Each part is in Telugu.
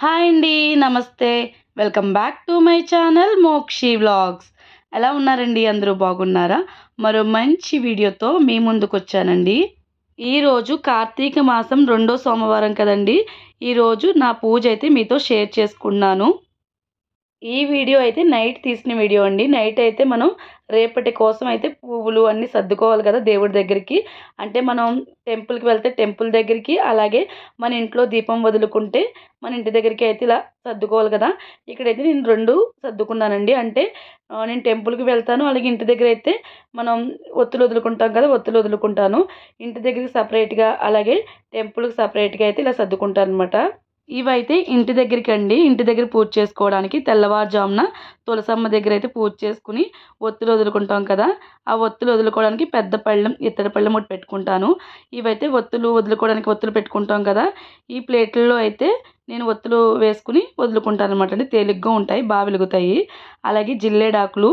హాయ్ అండి నమస్తే welcome back to my channel Mokshi vlogs ఎలా ఉన్నారండి అందరూ బాగున్నారా మరో మంచి వీడియోతో మీ ముందుకు వచ్చానండి ఈరోజు కార్తీక మాసం రెండో సోమవారం కదండి ఈరోజు నా పూజ అయితే మీతో షేర్ చేసుకున్నాను ఈ వీడియో అయితే నైట్ తీసిన వీడియో అండి నైట్ అయితే మనం రేపటి కోసం అయితే పువ్వులు అన్నీ సర్దుకోవాలి కదా దేవుడి దగ్గరికి అంటే మనం టెంపుల్కి వెళ్తే టెంపుల్ దగ్గరికి అలాగే మన ఇంట్లో దీపం వదులుకుంటే మన ఇంటి దగ్గరికి అయితే ఇలా సర్దుకోవాలి కదా ఇక్కడైతే నేను రెండు సర్దుకున్నానండి అంటే ఆ, నేను టెంపుల్కి వెళ్తాను అలాగే ఇంటి దగ్గర అయితే మనం ఒత్తులు వదులుకుంటాం కదా ఒత్తులు వదులుకుంటాను ఇంటి దగ్గరికి సపరేట్గా అలాగే టెంపుల్కి సపరేట్గా అయితే ఇలా సర్దుకుంటాను అనమాట ఇవైతే ఇంటి దగ్గరికి అండి ఇంటి దగ్గర పూజ చేసుకోవడానికి తెల్లవారుజామున తులసమ్మ దగ్గర అయితే పూజ చేసుకుని ఒత్తులు వదులుకుంటాం కదా ఆ ఒత్తులు వదులుకోవడానికి పెద్ద పళ్ళెం ఇత్తడి పళ్ళెం ఒకటి పెట్టుకుంటాను ఇవైతే ఒత్తులు వదులుకోవడానికి ఒత్తులు పెట్టుకుంటాం కదా ఈ ప్లేట్లలో అయితే నేను ఒత్తులు వేసుకుని వదులుకుంటాను అనమాట అండి తేలిగ్గా ఉంటాయి బాగా వెలుగుతాయి అలాగే జిల్లేడాకులు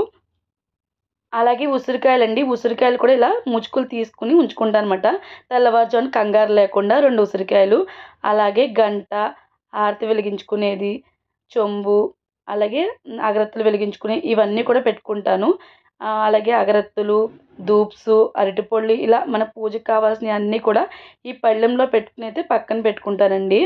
అలాగే ఉసిరికాయలు అండి ఉసిరికాయలు కూడా ఇలా ముచ్చుకులు తీసుకుని ఉంచుకుంటాను అనమాట తెల్లవారుజామున కంగారు లేకుండా రెండు ఉసిరికాయలు అలాగే గంట హారతి వెలిగించుకునేది చెంబు అలాగే అగరత్తులు వెలిగించుకునే ఇవన్నీ కూడా పెట్టుకుంటాను ఆ, అలాగే అగరత్తులు ధూప్స్ అరటిపళ్ళు ఇలా మన పూజకు కావాల్సినవి అన్నీ కూడా ఈ పళ్ళెంలో పెట్టుకుని అయితే పక్కన పెట్టుకుంటానండి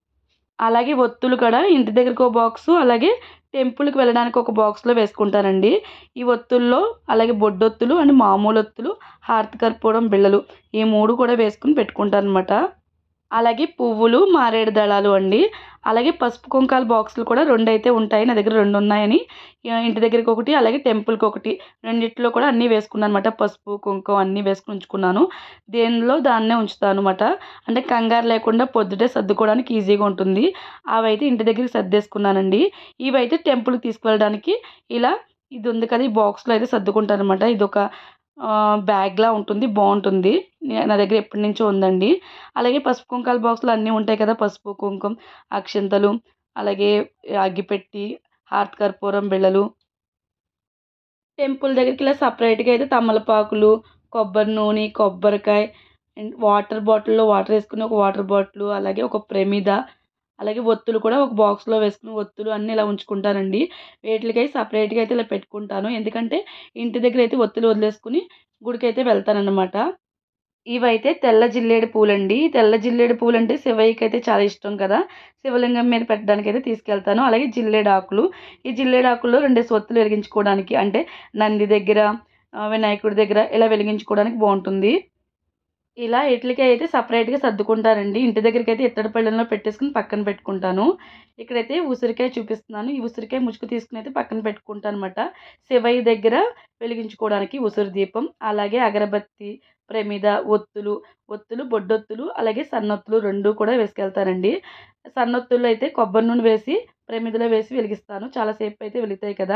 అలాగే ఒత్తులు కూడా ఇంటి దగ్గరకు ఒక బాక్సు అలాగే టెంపుల్కి వెళ్ళడానికి ఒక బాక్స్లో వేసుకుంటానండి ఈ ఒత్తుల్లో అలాగే బొడ్డొత్తులు అండ్ మామూలు ఒత్తులు హారతి కర్పూరం బిళ్ళలు ఈ మూడు కూడా వేసుకుని పెట్టుకుంటాను అనమాట అలాగే పువ్వులు మారేడు దళాలు అండి అలాగే పసుపు కుంకాల బాక్సులు కూడా రెండు అయితే ఉంటాయి నా దగ్గర రెండు ఉన్నాయని ఆ, ఇంటి దగ్గరికి ఒకటి అలాగే టెంపుల్కి ఒకటి రెండిట్లో కూడా అన్నీ వేసుకున్నాను అనమాట పసుపు కుంకుమ అన్నీ వేసుకుని ఉంచుకున్నాను దేనిలో దాన్నే ఉంచుతాను అనమాట అంటే కంగారు లేకుండా పొద్దుటే సర్దుకోవడానికి ఈజీగా ఉంటుంది అవైతే ఇంటి దగ్గరికి సర్దేసుకున్నానండి ఇవైతే టెంపుల్కి తీసుకువెళ్ళడానికి ఇలా ఇది ఉంది కదా ఈ బాక్స్లో అయితే సర్దుకుంటాను అనమాట ఇది ఒక బ్యాగ్లా ఉంటుంది బాగుంటుంది నే- నా దగ్గర ఎప్పటి నుంచో ఉందండి అలాగే పసుపు కుంకాల బాక్స్లో అన్నీ ఉంటాయి కదా పసుపు కుంకుమ అక్షింతలు అలాగే అగ్గిపెట్టి హార్ట్ కర్పూరం బిళ్ళలు టెంపుల్ దగ్గరికి ఇలా సపరేట్గా అయితే తమలపాకులు కొబ్బరి నూనె కొబ్బరికాయ అండ్ వాటర్ బాటిల్లో వాటర్ వేసుకుని ఒక వాటర్ బాటిల్ అలాగే ఒక ప్రమిద అలాగే ఒత్తులు కూడా ఒక బాక్స్లో వేసుకుని ఒత్తులు అన్నీ ఇలా ఉంచుకుంటానండి వేటికై సపరేట్గా అయితే ఇలా పెట్టుకుంటాను ఎందుకంటే ఇంటి దగ్గర అయితే ఒత్తులు వదిలేసుకుని గుడికి అయితే వెళ్తానన్నమాట ఇవైతే తెల్ల జిల్లేడు పూలండి తెల్ల జిల్లేడు పూలు అంటే శివయ్యకి అయితే చాలా ఇష్టం కదా శివలింగం మీద పెట్టడానికి అయితే తీసుకెళ్తాను అలాగే జిల్లేడు ఆకులు ఈ జిల్లేడు ఆకుల్లో రెండేసి ఒత్తులు వెలిగించుకోవడానికి అంటే నంది దగ్గర ఆ, వినాయకుడి దగ్గర ఇలా వెలిగించుకోవడానికి బాగుంటుంది ఇలా ఇట్లకి అయితే సపరేట్గా సర్దుకుంటారండి ఇంటి దగ్గరికి అయితే ఇత్తడి పళ్ళెంలో పెట్టేసుకుని పక్కన పెట్టుకుంటాను ఇక్కడైతే ఉసిరికాయ చూపిస్తున్నాను ఈ ఉసిరికాయ ముసుగు తీసుకుని అయితే పక్కన పెట్టుకుంటాను అనమాట శివయ్య దగ్గర వెలిగించుకోవడానికి ఉసిరి దీపం అలాగే అగరబత్తి ప్రమిద ఒత్తులు ఒత్తులు బొడ్డొత్తులు అలాగే సన్నొత్తులు రెండు కూడా వేసుకెళ్తానండి సన్నొత్తులు అయితే కొబ్బరి నూనె వేసి ప్రమిదలో వేసి వెలిగిస్తాను చాలాసేపు అయితే వెలుగుతాయి కదా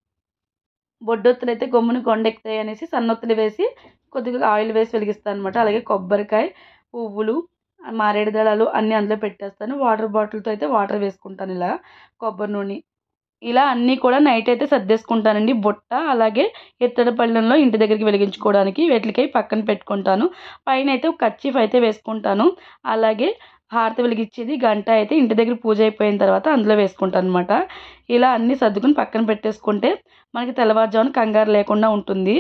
బొడ్డొత్తులు అయితే గమ్ముని కొండెక్కుతాయి అనేసి సన్నొత్తులు వేసి కొద్దిగా ఆయిల్ వేసి వెలిగిస్తాను అనమాట అలాగే కొబ్బరికాయ పువ్వులు మారేడు దళాలు అన్నీ అందులో పెట్టేస్తాను వాటర్ బాటిల్తో అయితే వాటర్ వేసుకుంటాను ఇలా కొబ్బరి నూనె ఇలా అన్నీ కూడా నైట్ అయితే సర్దేసుకుంటానండి బుట్ట అలాగే ఇత్తడి పళ్ళెంలో ఇంటి దగ్గరికి వెలిగించుకోవడానికి వీటికి పక్కన పెట్టుకుంటాను పైన అయితే ఒక కర్చీఫ్ అయితే వేసుకుంటాను అలాగే హారతి వెలిగించేది గంట అయితే ఇంటి దగ్గర పూజ అయిపోయిన తర్వాత అందులో వేసుకుంటాను అనమాట ఇలా అన్నీ సర్దుకుని పక్కన పెట్టేసుకుంటే మనకి తెల్లవారుజామున కంగారు లేకుండా ఉంటుంది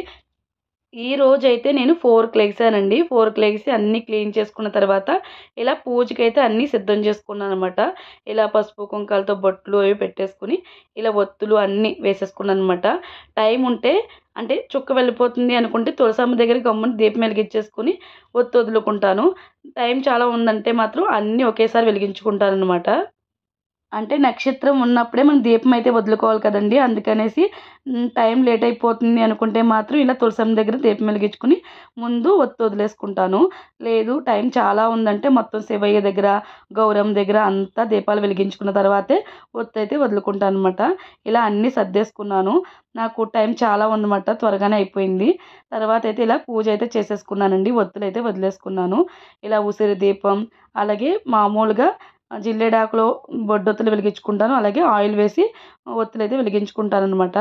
ఈ రోజు అయితే నేను ఫోర్కి లెగిసానండి ఫోర్కి లెగిసి అన్నీ క్లీన్ చేసుకున్న తర్వాత ఇలా పూజకి అయితే అన్నీ సిద్ధం చేసుకున్నాను అనమాట ఇలా పసుపు కుంకాలతో బొట్లు అవి పెట్టేసుకుని ఇలా ఒత్తులు అన్నీ వేసేసుకున్నాను అనమాట టైం ఉంటే అంటే చుక్క వెళ్ళిపోతుంది అనుకుంటే తులసమ్మ దగ్గర గమ్మున దీపం వెలిగించేసుకుని ఒత్తు వదులుకుంటాను టైం చాలా ఉందంటే మాత్రం అన్నీ ఒకేసారి వెలిగించుకుంటాను అనమాట అంటే నక్షత్రం ఉన్నప్పుడే మనం దీపం అయితే వదులుకోవాలి కదండి అందుకనేసి మ్, టైం లేట్ అయిపోతుంది అనుకుంటే మాత్రం ఇలా తులసమ్మ దగ్గర దీపం వెలిగించుకుని ముందు ఒత్తు వదిలేసుకుంటాను లేదు టైం చాలా ఉందంటే మొత్తం శివయ్య దగ్గర గౌరమ్మ దగ్గర అంతా దీపాలు వెలిగించుకున్న తర్వాతే ఒత్తు అయితే వదులుకుంటాను అనమాట ఇలా అన్నీ సర్దేసుకున్నాను నాకు టైం చాలా ఉందన్నమాట త్వరగానే అయిపోయింది తర్వాత అయితే ఇలా పూజ అయితే చేసేసుకున్నానండి ఒత్తులు అయితే వదిలేసుకున్నాను ఇలా ఉసిరి దీపం అలాగే మామూలుగా జిల్లేడాకులో బొడ్డొత్తులు వెలిగించుకుంటాను అలాగే ఆయిల్ వేసి ఒత్తులు అయితే వెలిగించుకుంటాను అనమాట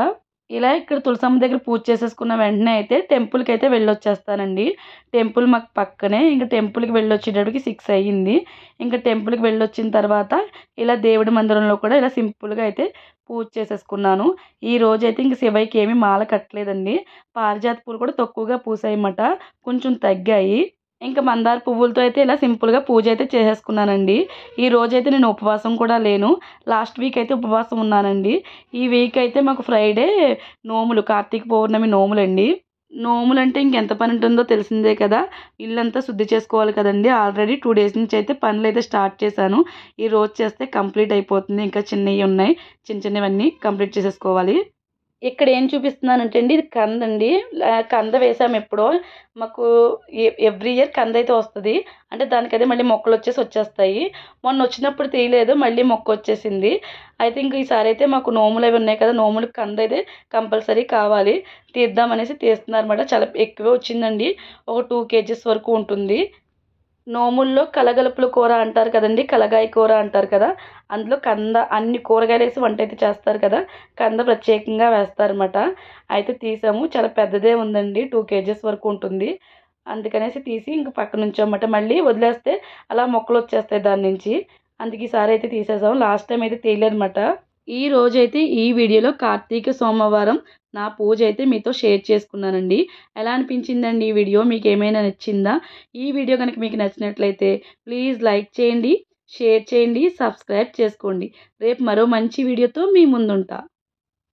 ఇలా ఇక్కడ తులసమ్మ దగ్గర పూజ చేసేసుకున్న వెంటనే అయితే టెంపుల్కి అయితే వెళ్ళొచ్చేస్తానండి టెంపుల్ మాకు పక్కనే ఇంకా టెంపుల్కి వెళ్ళొచ్చేటప్పటికి సిక్స్ అయ్యింది ఇంకా టెంపుల్కి వెళ్ళొచ్చిన తర్వాత ఇలా దేవుడి మందిరంలో కూడా ఇలా సింపుల్గా అయితే పూజ చేసేసుకున్నాను ఈ రోజు అయితే ఇంక శివయ్యకి ఏమీ మాల కట్టలేదండి పారిజాత పూలు కూడా తక్కువగా పూసాయన్నమాట కొంచెం తగ్గాయి ఇంకా మందార పువ్వులతో అయితే ఇలా సింపుల్గా పూజ అయితే చేసేసుకున్నానండి ఈ రోజు అయితే నేను ఉపవాసం కూడా లేను లాస్ట్ వీక్ అయితే ఉపవాసం ఉన్నానండి ఈ వీక్ అయితే మాకు ఫ్రైడే నోములు కార్తీక పౌర్ణమి నోములండి నోములు అంటే ఇంకెంత పని ఉంటుందో తెలిసిందే కదా ఇల్లంతా శుద్ధి చేసుకోవాలి కదండి ఆల్రెడీ టూ డేస్ నుంచి అయితే పనులు అయితే స్టార్ట్ చేశాను ఈ రోజు చేస్తే కంప్లీట్ అయిపోతుంది ఇంకా చిన్నవి ఉన్నాయి చిన్న చిన్నవన్నీ కంప్లీట్ చేసేసుకోవాలి ఇక్కడ ఏం చూపిస్తున్నానంటే అండి ఇది కంద అండి ఆ, కంద వేసాము ఎప్పుడో మాకు ఎవ్రీ ఇయర్ కంద అయితే వస్తుంది అంటే దానికి అదే మళ్ళీ మొక్కలు వచ్చేసి వచ్చేస్తాయి మొన్న వచ్చినప్పుడు తీయలేదు మళ్ళీ మొక్క వచ్చేసింది అయితే ఇంక ఈసారి అయితే మాకు నోములు అవి ఉన్నాయి కదా నోములకు కంద అయితే కంపల్సరీ కావాలి తీద్దామనేసి తీస్తున్నారు అనమాట చాలా ఎక్కువే వచ్చిందండి ఒక టూ కేజీస్ వరకు ఉంటుంది నోముల్లో కలగలుపుల కూర అంటారు కదండి కలగాయ కూర అంటారు కదా అందులో కంద అన్ని కూరగాయలు వేసి వంట అయితే చేస్తారు కదా కంద ప్రత్యేకంగా వేస్తారన్నమాట అయితే తీసాము చాలా పెద్దదే ఉందండి టూ కేజెస్ వరకు ఉంటుంది అందుకనేసి తీసి ఇంక పక్కన ఉంచామన్నమాట మళ్ళీ వదిలేస్తే అలా మొక్కలు వచ్చేస్తాయి దాని నుంచి అందుకే ఈసారి అయితే తీసేసాము లాస్ట్ టైం అయితే తీయలేదన్నమాట ఈ రోజైతే ఈ వీడియోలో కార్తీక సోమవారం నా పూజ అయితే మీతో షేర్ చేసుకున్నానండి ఎలా అనిపించిందండి ఈ వీడియో మీకు ఏమైనా నచ్చిందా ఈ వీడియో కనుక మీకు నచ్చినట్లయితే ప్లీజ్ లైక్ చేయండి షేర్ చేయండి సబ్స్క్రైబ్ చేసుకోండి రేపు మరో మంచి వీడియోతో మీ ముందుంటా